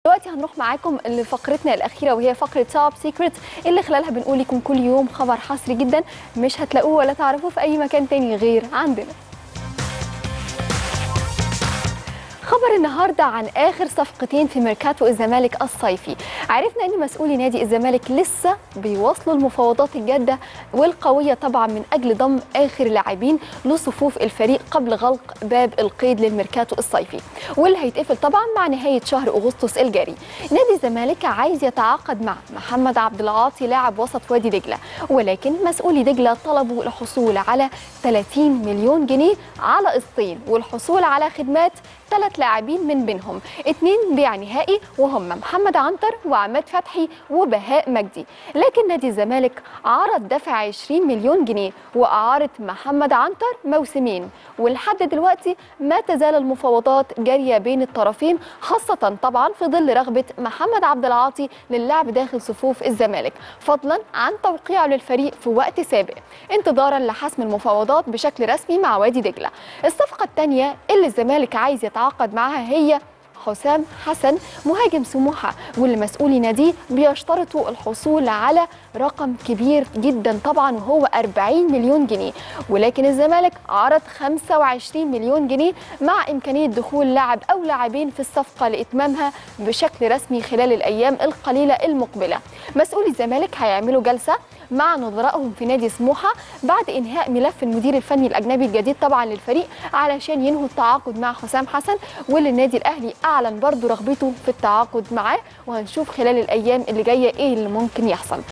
دلوقتي هنروح معاكم لفقرتنا الاخيره وهي فقره توب سيكريت اللي خلالها بنقول لكم كل يوم خبر حصري جدا مش هتلاقوه ولا تعرفوه في اي مكان تاني غير عندنا خبر النهارده عن اخر صفقتين في ميركاتو الزمالك الصيفي عرفنا ان مسؤولي نادي الزمالك لسه بيواصلوا المفاوضات الجاده والقويه طبعا من اجل ضم اخر لاعبين لصفوف الفريق قبل غلق باب القيد للميركاتو الصيفي واللي هيتقفل طبعا مع نهايه شهر اغسطس الجاري نادي الزمالك عايز يتعاقد مع محمد عبد العاطي لاعب وسط وادي دجله ولكن مسؤولي دجله طلبوا الحصول على 30 مليون جنيه على قسطين والحصول على خدمات ثلاث لاعبين من بينهم اثنين بيع نهائي وهم محمد عنتر وعماد فتحي وبهاء مجدي لكن نادي الزمالك عرض دفع 20 مليون جنيه واعاره محمد عنتر موسمين ولحد دلوقتي ما تزال المفاوضات جاريه بين الطرفين خاصه طبعا في ظل رغبه محمد عبد العاطي للعب داخل صفوف الزمالك فضلا عن توقيعه للفريق في وقت سابق انتظارا لحسم المفاوضات بشكل رسمي مع وادي دجله الصفقه الثانيه اللي الزمالك عايز يتعاقد معها هي حسام حسن مهاجم سموحه واللي مسؤولي ناديه بيشترطوا الحصول على رقم كبير جدا طبعا وهو 40 مليون جنيه ولكن الزمالك عرض 25 مليون جنيه مع امكانيه دخول لاعب او لاعبين في الصفقه لاتمامها بشكل رسمي خلال الايام القليله المقبله مسؤولي الزمالك هيعملوا جلسه مع نظرائهم في نادي سموحه بعد انهاء ملف المدير الفني الاجنبي الجديد طبعا للفريق علشان ينهوا التعاقد مع حسام حسن واللي النادي الاهلي اعلن برضه رغبته في التعاقد معاه وهنشوف خلال الايام اللي جايه ايه اللي ممكن يحصل